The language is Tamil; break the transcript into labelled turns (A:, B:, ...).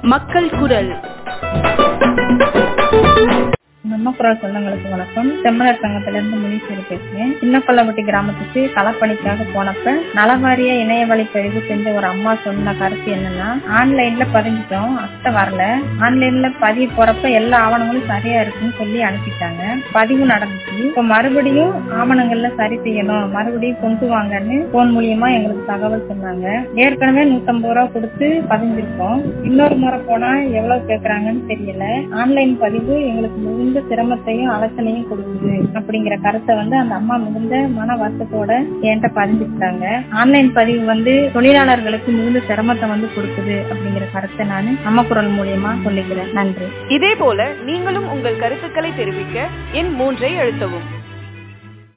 A: மக்கள் குரல்
B: நம்ம குரல் சொந்தங்களுக்கு வணக்கம் செம்மலர் சங்கத்துல இருந்து முனீஸ்வரி பேசுறேன் சின்னப்பள்ளப்பட்டி கிராமத்துக்கு களப்பணிக்காக போனப்ப நலவாரிய இணைய வழி பதிவு செஞ்ச ஒரு அம்மா சொன்ன கருத்து என்னன்னா ஆன்லைன்ல பதிஞ்சிட்டோம் அத்தை வரல ஆன்லைன்ல பதிவு போறப்ப எல்லா ஆவணங்களும் சரியா இருக்குன்னு சொல்லி அனுப்பிட்டாங்க பதிவு நடந்துச்சு இப்ப மறுபடியும் ஆவணங்கள்ல சரி செய்யணும் மறுபடியும் கொண்டு வாங்கன்னு போன் மூலியமா எங்களுக்கு தகவல் சொன்னாங்க ஏற்கனவே நூத்தம்பது ரூபா கொடுத்து பதிஞ்சிருக்கோம் இன்னொரு முறை போனா எவ்வளவு கேக்குறாங்கன்னு தெரியல ஆன்லைன் பதிவு எங்களுக்கு மிகுந்த சிரமத்தையும் அலச்சனையும் கொடுக்குது அப்படிங்கிற கருத்தை வந்து அந்த அம்மா மிகுந்த மன வருத்தத்தோட என்கிட்ட பதிஞ்சுக்கிட்டாங்க ஆன்லைன் பதிவு வந்து தொழிலாளர்களுக்கு மிகுந்த சிரமத்தை வந்து கொடுக்குது அப்படிங்கிற கருத்தை நான் நம்ம குரல் மூலியமா சொல்லிக்கிறேன் நன்றி
A: இதே போல நீங்களும் உங்கள் கருத்துக்களை தெரிவிக்க எண் மூன்றை அழுத்தவும்